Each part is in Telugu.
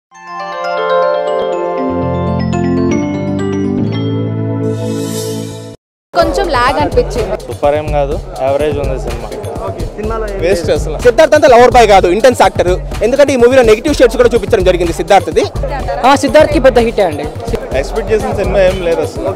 కొంచెం లాగ్ అనిపించింది సూపర్ ఏం కాదు యావరేజ్ ఉంది సినిమా వేస్ట్ అసలు సిద్ధార్థ్ అంతా లవర్ బాయ్ కాదు ఇంటెన్స్ యాక్టర్ ఎందుకంటే ఈ మూవీలో నెగిటివ్ షేడ్స్ కూడా చూపించడం జరిగింది సిద్ధార్థ్ది సిద్ధార్థ్కి పెద్ద హిట్ అండి ఎక్స్పెక్ట్ చేసిన సినిమా ఏం లేదు అసలు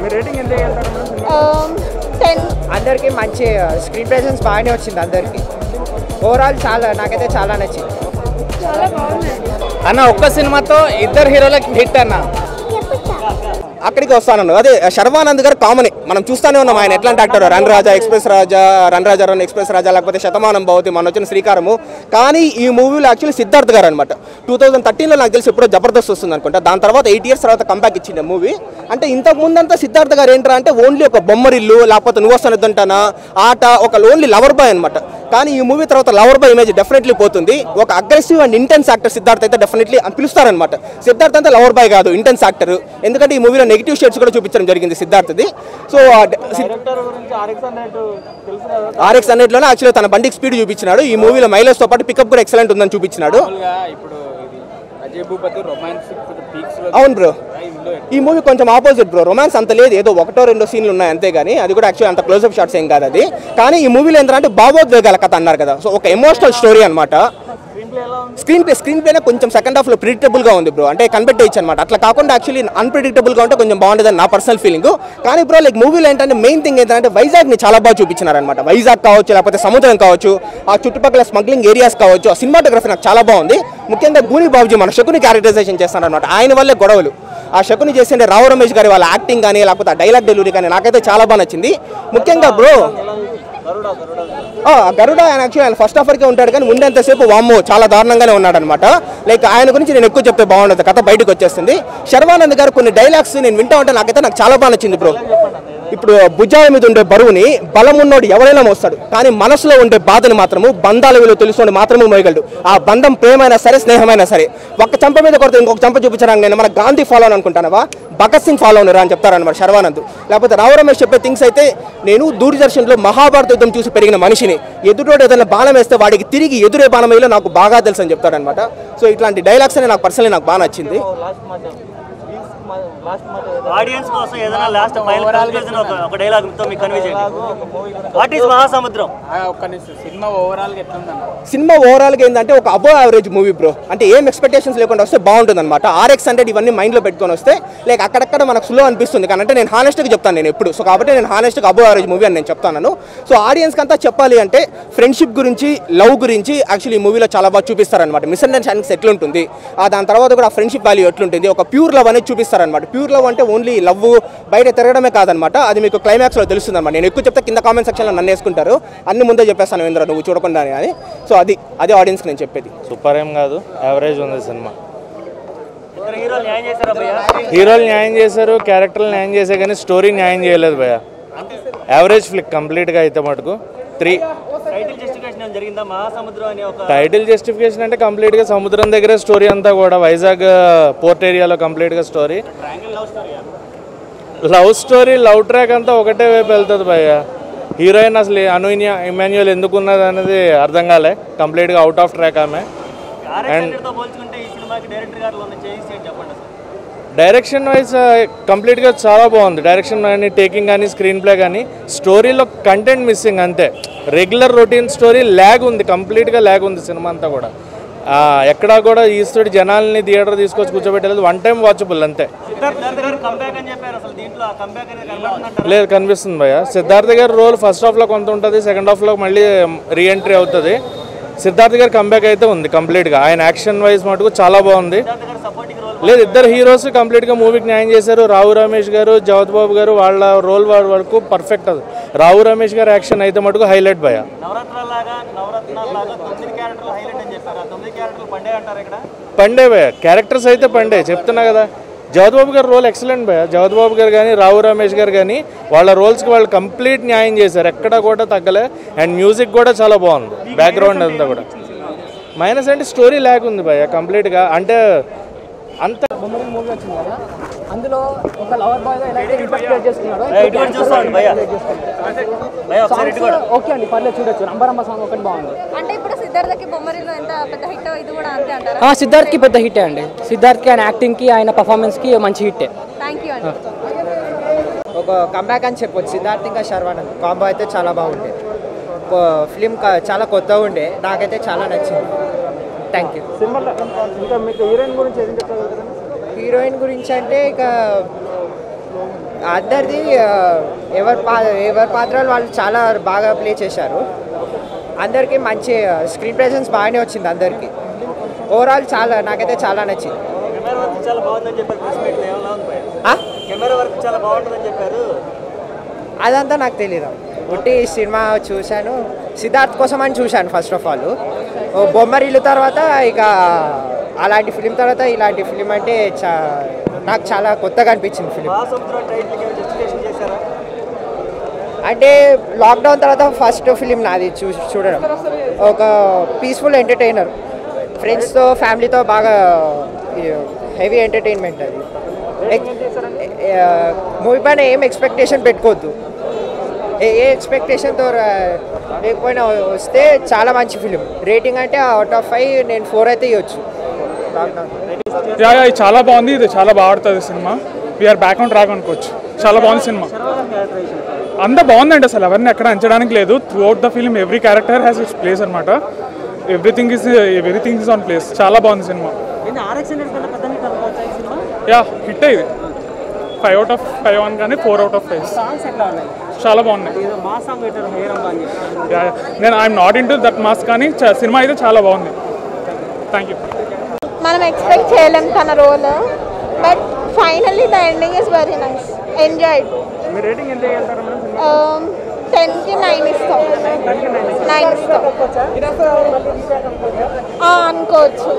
టెన్ అందరికి మంచి స్క్రీన్ ప్రెసెన్స్ బాగానే వచ్చింది అందరికి ఓవరాల్ చాలా నాకైతే చాలా నచ్చింది అన్న ఒక్క సినిమాతో ఇద్దరు హీరోలకి హిట్ అన్న అక్కడికి వస్తాను అదే శర్వానంద్ గారు కామన్ మనం చూస్తానే ఉన్నాం ఆయన ఎట్లాంటి actor Run Raja Express Raja Run Raja Run Express Raja లేకపోతే శతమానం భవతి మన వచ్చిన శ్రీకారము కానీ ఈ మూవీలో యాక్చువల్లీ సిద్ధార్థ్ గారు అనమాట టూ థౌసండ్ థర్టీన్లో నాకు తెలిసి ఎప్పుడో జబర్దస్త్ వస్తుంది అనుకుంటా దాని తర్వాత ఎయిట్ ఇయర్స్ తర్వాత కంబ్యాక్ ఇచ్చింది మూవీ అంటే ఇంతకు ముందంతా సిద్ధార్థ్ గారు ఏంట్రా అంటే ఓన్లీ ఒక బొమ్మరిల్లు లేకపోతే నువ్వు వస్తానంటానా ఆట ఒక ఓన్లీ లవర్ బాయ్ అనమాట కానీ ఈ మూవీ తర్వాత లవర్ బాయ్ ఇమేజ్ డెఫినెట్లీ పోతుంది ఒక aggressive and intense actor Siddharth అయితే డెఫినెట్లీ పిలుస్తారనమాట సిద్ధార్థ్ అంతా లవర్ బాయ్ కాదు ఇంటెన్స్ యాక్టర్ ఎందుకంటే ఈ మూవీలో నెగిటివ్ షేడ్స్ కూడా చూపించడం జరిగింది సిద్ధార్థది సో ఆర్ఎక్స్ అన్నింటిలోనే యాక్చువల్లీ తన బండికి స్పీడ్ చూపించినాడు ఈ మూవీలో మైలేజ్ తో పాటు పికప్ కూడా ఎక్సలెంట్ ఉందని చూపించినాడు ఇప్పుడు ఇది అజయ్ భూపతి రొమాన్స్ పీక్స్ లో అవును బ్రో ఈ మూవీ కొంచెం ఆపోజిట్ బ్రో రొమాన్స్ అంత లేదు ఏదో ఒకటో రెండో సీన్లు ఉన్నాయి అంతే కానీ అది కూడా యాక్చువల్ అంత క్లోజ్అప్ షాట్స్ ఏం కాదు అది కానీ ఈ మూవీలో ఏంటంటే భావోద్వేగాల కథ అన్నారు కదా సో ఒక ఎమోషనల్ స్టోరీ అనమాట స్క్రీన్ ప్లే స్క్రీన్ ప్లేనే కొంచెం సెకండ్ హాఫ్ లో ప్రిడిక్టబుల్ గా ఉంది బ్రో అంటే కనిపెట్టేయచ్చు అనమాట అట్లా కాకుండా యాక్చువల్లీ అన్ప్రిడిక్టబుల్ గా ఉంటే కొంచెం బాగుంటుంది నా పర్సనల్ ఫీలింగ్ కానీ బ్రో లైక్ మూవీలో ఏంటంటే మెయిన్ థింగ్ ఏంటంటే వైజాగ్ ని చాలా బాగా చూపించినారనమాట వైజాగ్ కావచ్చు లేకపోతే సముద్రం కావచ్చు ఆ చుట్టుపక్కల స్మగ్లింగ్ ఏరియాస్ కావచ్చు ఆ సినిమాటోగ్రఫీ నాకు చాలా బాగుంది ముఖ్యంగా గూని బాబుజీ మన శకుని క్యారెక్టరైజేషన్ చేస్తారనమాట ఆయన వల్లే గొడవలు ఆ శకుని చేసిండే రావు రమేష్ గారి వాళ్ళ యాక్టింగ్ కానీ లేకపోతే ఆ డైలాగ్ డెలివరీ కానీ నాకైతే చాలా బాగా నచ్చింది ముఖ్యంగా బ్రో ఆ, గరుడ ఆయన యాక్చువల్ ఆయన ఫస్ట్ ఆఫర్కే ఉంటాడు కానీ ఉండేంతసేపు వామ్మో చాలా దారుణంగానే ఉన్నాడు అనమాట లైక్ ఆయన గురించి నేను ఎక్కువ చెప్తే బాగుండదు కథ బయటకు వచ్చేస్తుంది శర్వానంద్ గారు కొన్ని డైలాగ్స్ నేను వింటా ఉంటే నాకైతే నాకు చాలా బాగా నచ్చింది బ్రో ఇప్పుడు భుజాల మీద ఉండే బరువుని బలం ఉన్నోడు ఎవరైనా మోస్తాడు కానీ మనసులో ఉండే బాధని మాత్రము బంధాల విలువ తెలుసుకొని మాత్రమే మోయగలడు ఆ బంధం ప్రేమైనా సరే స్నేహమైనా సరే ఒక్క చంప మీద కొడితే ఇంకొక చంప చూపించడానికి నేను మన గాంధీ ఫాలో అని అనుకుంటానవా భగత్ సింగ్ ఫాలో అవునరా అని చెప్తారనమాట శర్వానంద్ లేకపోతే రావు రమేష్ చెప్పే థింగ్స్ అయితే నేను దూరదర్శన్లో మహాభారత యుద్ధం చూసి పెరిగిన మనిషిని ఎదుటోడు ఏదైనా బాణం వేస్తే వాడికి తిరిగి ఎదురే బాణం వేయాలో నాకు బాగా తెలుసు అని చెప్తాడనమాట సో ఇట్లాంటి డైలాగ్స్ అనే నాకు పర్సనలీ నాకు బాగా నచ్చింది ఆడియన్స్ కోసం ఏదైనా లాస్ట్ ఫైనల్ కన్క్లూజన్ ఒక ఒక డైలాగ్ తో మీకు కన్వే చేయండి వాట్ ఈస్ మహాసముద్రం ఒక్క నిమిషం సినిమా ఓవరాల్ గా ఎట్లుందన్న సినిమా ఓవరాల్ గా ఏంటంటే ఒక అబో యావరేజ్ మూవీ బ్రో అంటే ఏం ఎక్స్పెక్టేషన్స్ లేకుండా వస్తే బాగుంటుంది అనమాట ఆర్ఎక్స్ హండ్రెడ్ ఇవన్నీ మైండ్ లో పెట్టుకొని వస్తే లైక్ అక్కడక్కడ మనకు స్లో అనిపిస్తుంది కానీ అంటే నేను హానెస్ట్ గా చెప్తాను నేను ఎప్పుడు సో కాబట్టి నేను హానెస్ట్ గా అబో యావరేజ్ మూవీ అని నేను చెప్తాను సో ఆడియన్స్ కంతా చెప్పాలి అంటే ఫ్రెండ్షిప్ గురించి లవ్ గురించి యాక్చువల్లీ ఈ మూవీలో చాలా బాగా చూపిస్తారనమాట మిస్అండర్స్టాండింగ్స్ ఎట్లుంటుంది ఆ దాని తర్వాత కూడా ఫ్రెండ్షిప్ వాల్యూ ఎట్లుంటుంది ఒక ప్యూర్ లవ్ అనేది చూపిస్తారనమాట ప్యూర్ లవ్ అంటే ఓన్లీ లవ్ బయట తిరగడమే కాదనమాట అది మీకు క్లైమాక్స్ లో తెలుస్తుంది అనమాట నేను ఎక్కువ చెప్తే కింద కామెంట్ సెక్షన్ లో నన్ను వేసుకుంటారు అన్ని ముందే చెప్పేస్తాను ఇంద్ర నువ్వు చూడకుండా అని సో అది అదే ఆడియన్స్ నేను చెప్పేది సూపర్ ఏం కాదు యావరేజ్ ఉంది సినిమా ఇద్దరు హీరోలు న్యాయం చేశారా భయ్య హీరోలు న్యాయం చేశారు క్యారెక్టర్లు న్యాయం చేశారు కానీ స్టోరీ న్యాయం చేయలేదు భయ యావరేజ్ ఫ్లిక్ కంప్లీట్గా అయితే మటుకు త్రీ టైటిల్ జస్టిఫికేషన్ ఏమైనా జరిగిందా మహాసముద్రం అనే ఒక టైటిల్ జస్టిఫికేషన్ అంటే కంప్లీట్గా సముద్రం దగ్గరే స్టోరీ అంతా కూడా వైజాగ్ పోర్ట్ ఏరియాలో కంప్లీట్గా story love story love track అంతా ఒకటే వైపు వెళ్తుంది భయ్య హీరోయిన్ అసలు అనూన్య ఇమాన్యువల్ ఎందుకు ఉన్నది అనేది అర్థం కాలే కంప్లీట్గా అవుట్ ఆఫ్ ట్రాక్ ఆమె ఆర్ఎక్స్ తో పోల్చుకుంటే ఈ సినిమాకి డైరెక్టర్ గారు ఉన్న చేంజ్ ఏంటి చెప్పండి అసలు డైరెక్షన్ వైజ్ కంప్లీట్గా చాలా బాగుంది డైరెక్షన్ కానీ టేకింగ్ కానీ స్క్రీన్ ప్లే కానీ స్టోరీలో కంటెంట్ మిస్సింగ్ అంతే రెగ్యులర్ రొటీన్ స్టోరీ ల్యాగ్ ఉంది కంప్లీట్గా ల్యాగ్ ఉంది సినిమా అంతా కూడా ఆ, ఎక్కడా కూడా ఈస్తుడి జనాల్ని థియేటర్ తీసుకొచ్చి కూర్చోబెట్టలేదు వన్ టైం వాచబుల్ అంతే సిద్ధార్థ్ గారు కంబ్యాక్ అని చెప్పారు అసలు దీంట్లో ఆ కంబ్యాక్ అనేది కనబడుతుందంటారు లేదు కనిపిస్తుంది భయ్య సిద్ధార్థ్ గారి రోల్ ఫస్ట్ హాఫ్లో కొంత ఉంటుంది సెకండ్ హాఫ్లో మళ్ళీ రీఎంట్రీ అవుతుంది సిద్ధార్థ్ గారి కంబ్యాక్ అయితే ఉంది కంప్లీట్గా ఆయన యాక్షన్ వైజ్ మటుకు చాలా బాగుంది సిద్ధార్థ్ గారు సపోర్టింగ్ రోల్ లేదు ఇద్దరు హీరోస్ కంప్లీట్గా మూవీకి న్యాయం చేశారు రావు రమేష్ గారు జవత్ బాబు గారు వాళ్ళ రోల్ వరకు పర్ఫెక్ట్ అది రావు రమేష్ గారి యాక్షన్ అయితే మటుకు హైలైట్ భయ నవరత్నాల లాగా నవరత్నాల లాగా తొమ్మిది క్యారెక్టర్లు హైలైట్ అని చెప్పారు ఆ తొమ్మిది క్యారెక్టర్లు పండే అంటారు ఇక్కడ పండే భయ క్యారెక్టర్స్ అయితే పండే చెప్తున్నా కదా జవత్ బాబు గారి రోల్ ఎక్సలెంట్ భయ జవత్ బాబు గారు కానీ రావు రమేష్ గారు కానీ వాళ్ళ రోల్స్కి వాళ్ళు కంప్లీట్ న్యాయం చేశారు ఎక్కడ కూడా తగ్గలే అండ్ మ్యూజిక్ కూడా చాలా బాగుంది బ్యాక్గ్రౌండ్ అంతా కూడా మైనస్ అంటే స్టోరీ ల్యాక్ ఉంది భయ కంప్లీట్గా అంటే అంత మూవీ వచ్చింది కదా అందులో ఒక లవర్ బాయ్ ఎలా అయితే ఇంట్రెస్ట్ క్రియేట్ చేస్తున్నాడో ఇటువంటి చూస్తాను భయ్య భయ్య ఒకసారి ఇటు కూడా ఓకే అండి పర్లేదు చూడొచ్చు నంబర్ అమ్మ సాంగ్ ఒకటి బాగుంది అంటే ఇప్పుడు సిద్ధార్థకి బొమ్మరిలో ఎంత పెద్ద హిట్ ఇది కూడా అంతే అంటారా ఆ, సిద్ధార్థ్కి పెద్ద హిట్ అండి సిద్ధార్థ్కి ఆయన యాక్టింగ్కి ఆయన పర్ఫార్మెన్స్కి మంచి హిట్టే థ్యాంక్ యూ అండి ఒక కంబ్యాక్ అని చెప్పొచ్చు సిద్ధార్థ్ ఇంకా శర్వానంద్ కాంబో అయితే చాలా బాగుండే ఫిలిం చాలా కొత్తగా ఉండే నాకైతే చాలా నచ్చింది థ్యాంక్ యూ సినిమాలో ఇంకా మీకు హీరోయిన్ గురించి ఏం చెప్పగలుగుతారు హీరోయిన్ గురించి అంటే ఇక అందరిది ఆ, ఎవరి పా ఎవరి పాత్రలు వాళ్ళు చాలా బాగా ప్లే చేశారు అందరికీ మంచి స్క్రీన్ ప్రెజెన్స్ బాగానే వచ్చింది అందరికీ ఓవరాల్ చాలా నాకైతే చాలా నచ్చింది కెమెరా వర్క్ చాలా బాగుందని చెప్పారు ప్రెస్ మీట్లో ఏమన్నా ఉంది భయ్యా? ఆ? కెమెరా వర్క్ చాలా బాగుంటుందని చెప్పారు అదంతా నాకు తెలియదు ఉట్టి సినిమా చూశాను సిద్ధార్థ్ కోసం అని చూశాను ఫస్ట్ ఆఫ్ ఆల్ బొమ్మరిల్లు తర్వాత ఇక అలాంటి ఫిలిం తర్వాత ఇలాంటి ఫిలిం అంటే చా నాకు చాలా కొత్తగా అనిపించింది ఫిలిం మహాసముద్రం టైటిల్కి ఏమైనా జస్టిఫికేషన్ చేశారా అంటే లాక్డౌన్ తర్వాత ఫస్ట్ ఫిలిం నాది చూ చూడడం ఒక పీస్ఫుల్ ఎంటర్టైనర్ ఫ్రెండ్స్తో ఫ్యామిలీతో బాగా హెవీ ఎంటర్టైన్మెంట్ అది మూవీ పైన ఏం ఎక్స్పెక్టేషన్ పెట్టుకోవద్దు ఏ ఏ ఎక్స్పెక్టేషన్తో లేకపోయినా వస్తే చాలా మంచి ఫిలిం రేటింగ్ అంటే అవుట్ ఆఫ్ ఫైవ్ నేను ఫోర్ అయితే ఇవ్వచ్చు లాక్డౌన్ యా యా, ఇది చాలా బాగుంది ఇది చాలా బాగా ఆడుతుంది సినిమా వీఆర్ బ్యాక్ ఆన్ ట్రాక్ అనుకోవచ్చు చాలా బాగుంది సినిమా అంతా బాగుందండి అసలు ఎవరిని ఎక్కడ అంచడానికి లేదు throughout the film every character has its place అనమాట everything is everything is on place చాలా బాగుంది సినిమా యా హిట్ ఇది five out of five one కానీ ఫోర్ అవుట్ ఆఫ్ ఫైవ్ చాలా బాగున్నాయి యా, యా. నేను I'm not into that mass కానీ చ- సినిమా అయితే చాలా బాగుంది థ్యాంక్ యూ మనం ఎక్స్పెక్ట్ చేయలేం తన role but finally the ending is very nice enjoyed మీ రేటింగ్ ఎంత వెళ్తారు మేడం టెన్కి నైన్ ఇస్తాం నైన్ ఇస్తాం ఆ, అనుకోవచ్చు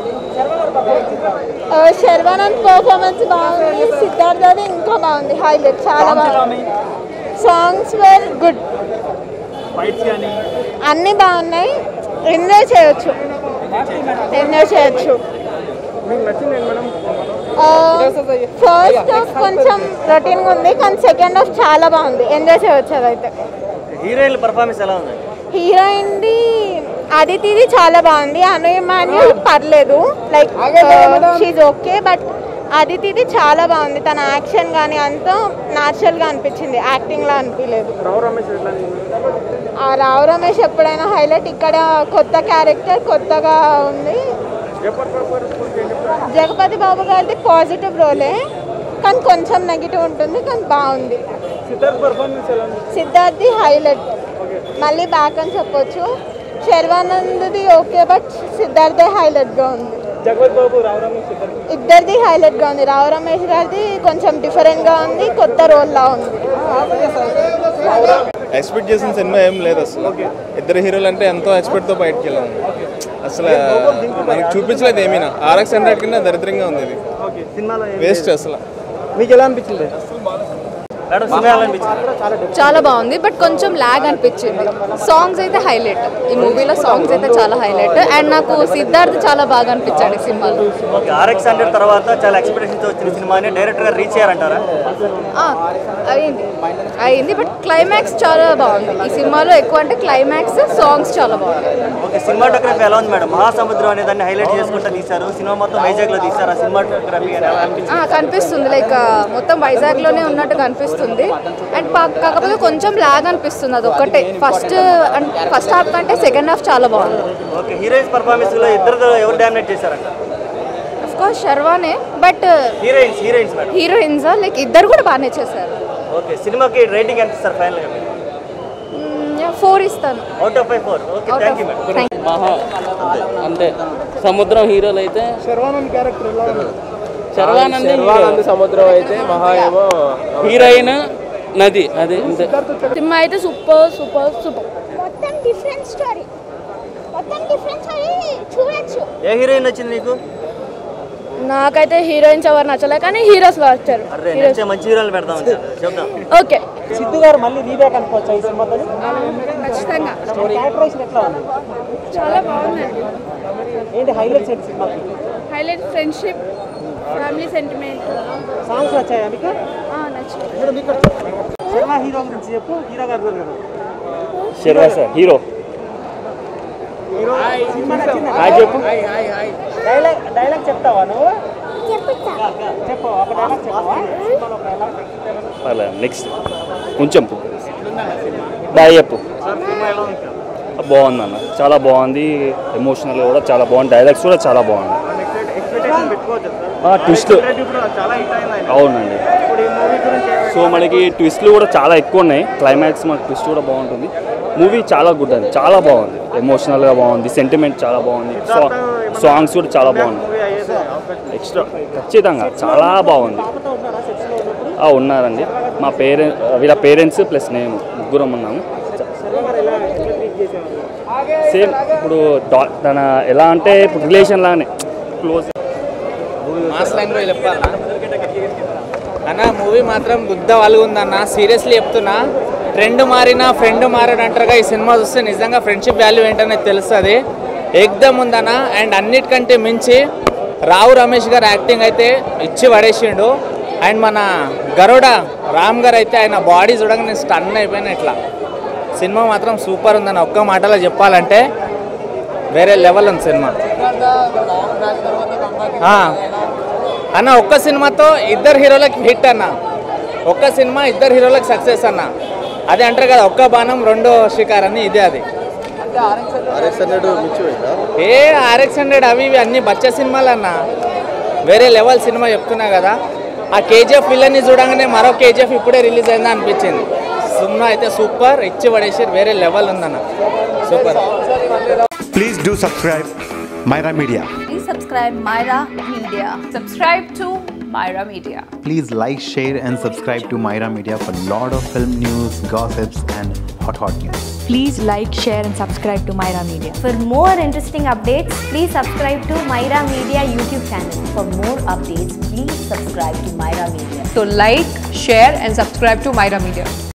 ఆ, శర్వానంద్ పర్ఫార్మెన్స్ బాగుంది సిద్ధార్థది ఇంకా బాగుంది హైలైట్ చాలా బాగుంది సాంగ్స్ వేర్ గుడ్ ఫైట్స్ కానీ అన్నీ బాగున్నాయి ఎంజాయ్ చేయొచ్చు ఎంజాయ్ చేయొచ్చు మీకు నచ్చింది ఏంటి మేడం ఫస్ట్ హాఫ్ కొంచెం రొటీన్గా ఉంది కానీ సెకండ్ హాఫ్ చాలా బాగుంది ఎంజాయ్ చేయొచ్చు అదైతే హీరోయిన్ పర్ఫార్మెన్స్ ఎలా ఉంది హీరోయిన్ది అదితిది చాలా బాగుంది అను ఇమాన్యుల్ పర్లేదు లైక్ షీజ్ ఓకే బట్ అదితిది చాలా బాగుంది తన యాక్షన్ కానీ అంతా న్యాచురల్గా అనిపించింది యాక్టింగ్లా అనిపించలేదు రావు రమేష్ ఎట్లా ఆ రావు రమేష్ ఎప్పుడైనా హైలైట్ ఇక్కడ కొత్త క్యారెక్టర్ కొత్తగా ఉంది జపర్ పర్పర్ గురించి ఏం చెప్తారు జగపతి బాబు గారిది పాజిటివ్ రోలే కానీ కొంచెం నెగిటివ్ ఉంటుంది కానీ బాగుంది సిద్ధార్థ్ పర్ఫార్మెన్స్ ఎలా ఉంది సిద్ధార్థి హైలైట్ మళ్ళీ బ్యాక్ అని చెప్పొచ్చు శర్వానంద్ది ఓకే బట్ సిద్ధార్థే హైలైట్గా ఉంది జగవత్ బాబు రావు రమేష్ ఇద్దరు ఇద్దరిది హైలైట్గా ఉంది రావు రమేష్ గారిది కొంచెం డిఫరెంట్గా ఉంది కొత్త రోల్లా ఉంది ఎక్స్పెక్ట్ చేసిన సినిమా ఏం లేదు అసలు ఇద్దరు హీరోలు అంటే ఎంతో ఎక్స్పెక్ట్తో బయటకు వెళ్ళాము అసలు మనకి చూపించలేదు ఏమీనా ఆర్ఎక్స్ హండ్రెడ్ కింద దరిద్రంగా ఉంది ఇది ఓకే సినిమాలో ఏం- వేస్ట్ అసలు మీకు ఎలా అనిపించింది మేడం సినిమా ఎలా అనిపించింది చాలా బాగుంది బట్ కొంచెం లాగ్ అనిపించింది సాంగ్స్ అయితే హైలైట్ ఈ మూవీలో సాంగ్స్ అయితే చాలా హైలైట్ అండ్ నాకు సిద్ధార్థ్ చాలా బాగా అనిపించాడు ఈ సినిమాలో ఓకే ఆర్ఎక్స్ హండ్రెడ్ తర్వాత చాలా ఎక్స్పెక్టేషన్తో వచ్చిన సినిమాని డైరెక్టర్ గారు రీచ్ అయ్యారంటారా ఆ, అయింది అయింది బట్ క్లైమాక్స్ చాలా బాగుంది ఈ సినిమాలో ఎక్కువ అంటే క్లైమాక్స్ సాంగ్స్ చాలా బాగున్నాయి ఓకే సినిమాటోగ్రఫీ ఎలా ఉంది మేడం మహాసముద్రం అనే దాన్ని హైలైట్ చేసుకుంటూ తీశారు సినిమా మొత్తం వైజాగ్ లో తీశారు ఆ సినిమాటోగ్రఫీ ఎలా అనిపించింది ఆ, కనిపిస్తుంది లైక్ మొత్తం వైజాగ్లోనే ఉన్నట్టు కనిపిస్తుంది అండ్ పా- కాకపోతే కొంచెం లాగ్ అనిపిస్తుంది అది ఒక్కటే ఫస్ట్ ఫస్ట్ హాఫ్ కంటే సెకండ్ హాఫ్ చాలా బాగుంది ఓకే హీరోయిన్స్ పర్ఫార్మెన్స్ లో ఇద్దరు ఎవరు డామినేట్ చేశారంట అఫ్ కోర్స్ శర్వానే but heroines heroines madam heroines like ఇద్దరు కూడా బాగానే చేశారు ఓకే సినిమాకి రేటింగ్ ఎంత ఇస్తారు ఫైనల్ గా ఫోర్ ఇస్తాను out of five four okay out thank you of madam thank Maha అంతే సముద్రం హీరోలు అయితే శర్వానంద్ క్యారెక్టర్ ఎలా ఉంది శర్వానంద్ శర్వానంద్ సముద్రం అయితే మహా ఏమో హీరోయిన్ నది అది అంతే సినిమా అయితే సూపర్ సూపర్ సూపర్ మొత్తం డిఫరెంట్ స్టోరీ మొత్తం డిఫరెంట్ స్టోరీ చూడొచ్చు ఏ హీరోయిన్ వచ్చింది నీకు నాకైతే హీరోయిన్స్ ఎవరు నచ్చలే కానీ హీరోస్ వచ్చారు అరే నచ్చే మంచి హీరోలు పెడదాం అంటారు. చెప్దాం ఓకే సిద్ధు గారు మళ్ళీ రీబ్యాక్ అనుకోవచ్చు ఈ సినిమాతో ఖచ్చితంగా క్యారెక్టరేషన్ ఎట్లా ఉంది చాలా బాగుందండి ఏంటి హైలైట్స్ ఏంటి సినిమాకి highlight friendship family sentiment songs వచ్చాయా మీకు నచ్చింది సినిమా హీరో గురించి చెప్పు హీరో గారు కదా శర్వా సార్ హీరో హాయ్ చెప్పు డైలాగ్ డైలాగ్ చెప్తావా నువ్వు అలా నెక్స్ట్ కొంచెం బాయ్ చెప్పు బాగుంది అన్న చాలా బాగుంది ఎమోషనల్ కూడా చాలా బాగుంది డైలాగ్స్ కూడా చాలా బాగుంది ట్విస్ట్ అవునండి సో మనకి ట్విస్ట్లు కూడా చాలా ఎక్కువ ఉన్నాయి క్లైమాక్స్ మనకి ట్విస్ట్ కూడా బాగుంటుంది మూవీ చాలా గుడ్ అండి చాలా బాగుంది ఎమోషనల్గా బాగుంది సెంటిమెంట్ చాలా బాగుంది సా- సాంగ్స్ కూడా చాలా బాగుంది ఎక్స్ట్రా ఖచ్చితంగా చాలా బాగుంది ఆ, ఉన్నారండి మా పేరెంట్ వీళ్ళ పేరెంట్స్ ప్లస్ నేను ముగ్గురం ఉన్నాము సేమ్ ఇప్పుడు డా- తన ఎలా అంటే ఇప్పుడు రిలేషన్ లానే క్లోజ్ మాస్ లైన్లో చెప్పాలన్నా అన్న మూవీ మాత్రం గుద్ద వలుగుందన్న సీరియస్లీ చెప్తున్నా ట్రెండ్ మారినా ఫ్రెండ్ మారని అంటారుగా ఈ సినిమా చూస్తే నిజంగా ఫ్రెండ్షిప్ వాల్యూ ఏంటనే తెలుస్తుంది ఎగ్దమ్ ఉందన్న అండ్ అన్నిటికంటే మించి రావు రమేష్ గారు యాక్టింగ్ అయితే ఇచ్చి పడేసిండు అండ్ మన గరుడ రామ్ గారు అయితే ఆయన బాడీ చూడగానే స్టన్ అయిపోయిన ఇట్లా సినిమా మాత్రం సూపర్ ఉందన్న ఒక్క మాటలో చెప్పాలంటే వేరే లెవెల్ ఉంది సినిమా ఆ. అన్న ఒక్క సినిమాతో ఇద్దరు హీరోలకి హిట్ అన్న ఒక్క సినిమా ఇద్దరు హీరోలకు సక్సెస్ అన్న అదే అంటారు కదా ఒక్క బాణం రెండో షికార్ అని ఇదే అది ఏ ఆర్ఎక్స్ హండ్రెడ్ అవి ఇవి అన్ని బచ్చ సినిమాలు అన్న వేరే లెవెల్ సినిమా చెప్తున్నా కదా ఆ కేజీఎఫ్ విల్లన్ని చూడంగానే మరో కేజీఎఫ్ ఇప్పుడే రిలీజ్ అయిందా అనిపించింది సినిమా అయితే సూపర్ ఇచ్చి పడేసి వేరే లెవెల్ ఉందన్న super Please do subscribe Myra Media. Please subscribe Myra Media. Subscribe to Myra Media. Please like, share, and subscribe to Myra Media for lot of film news, gossips, and hot hot news. Please like, share, and subscribe to Myra Media. For more interesting updates, please subscribe to Myra Media YouTube channel. For more updates, please subscribe to Myra Media. So like, share and subscribe to Myra Media.